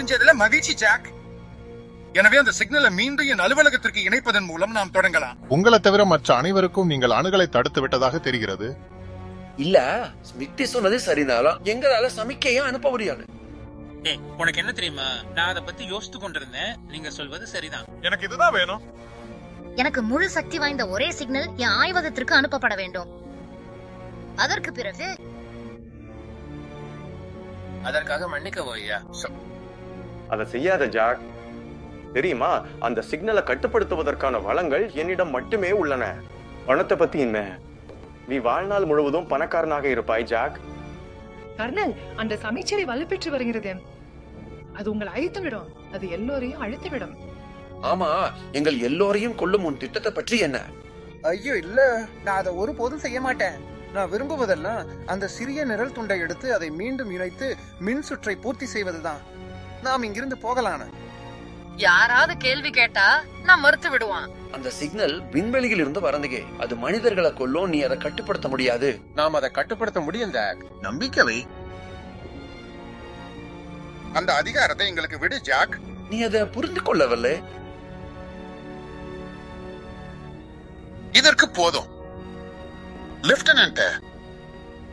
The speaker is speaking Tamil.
முடிஞ்சதுல மகிழ்ச்சி ஜாக் எனவே அந்த சிக்னலை மீண்டும் என் அலுவலகத்திற்கு இணைப்பதன் மூலம் நாம் தொடங்கலாம் உங்களை தவிர மற்ற அனைவருக்கும் நீங்கள் அணுகலை தடுத்து விட்டதாக தெரிகிறது இல்ல ஸ்மிட்டி சொன்னது சரினாலும் எங்களால சமிக்கையும் அனுப்ப முடியாது ஏய் உனக்கு என்ன தெரியுமா நான் அதை பத்தி யோசித்து கொண்டிருந்தேன் நீங்க சொல்வது சரிதான் எனக்கு இதுதான் வேணும் எனக்கு முழு சக்தி வாய்ந்த ஒரே சிக்னல் என் ஆய்வகத்திற்கு அனுப்பப்பட வேண்டும் அதற்கு பிறகு அதற்காக மன்னிக்கவோ ஐயா அதை செய்யாத ஜாக் தெரியுமா அந்த சிக்னலை கட்டுப்படுத்துவதற்கான வளங்கள் என்னிடம் மட்டுமே உள்ளன பணத்தை பத்தி என்ன நீ வாழ்நாள் முழுவதும் பணக்காரனாக இருப்பாய் ஜாக் கர்னல் அந்த சமைச்சரை வலுப்பெற்று வருகிறது அது உங்களை அழித்து விடும் அது எல்லோரையும் அழித்து விடும் ஆமா எங்கள் எல்லோரையும் கொல்லும் உன் திட்டத்தை பற்றி என்ன ஐயோ இல்ல நான் அதை ஒருபோதும் செய்ய மாட்டேன் நான் விரும்புவதெல்லாம் அந்த சிறிய நிழல் துண்டை எடுத்து அதை மீண்டும் இணைத்து மின் சுற்றை பூர்த்தி செய்வதுதான் நாம் இங்கிருந்து போகலான யாராவது கேள்வி கேட்டா நான் மறுத்து விடுவான் அந்த சிக்னல் விண்வெளியில் இருந்து வரந்துகே அது மனிதர்களை கொல்லும் நீ அதை கட்டுப்படுத்த முடியாது நாம் அதை கட்டுப்படுத்த முடியும் ஜாக் நம்பிக்கை அந்த அதிகாரத்தை எங்களுக்கு விடு ஜாக் நீ அதை புரிந்து கொள்ளவில்லை இதற்கு போதும் லெப்டினன்ட்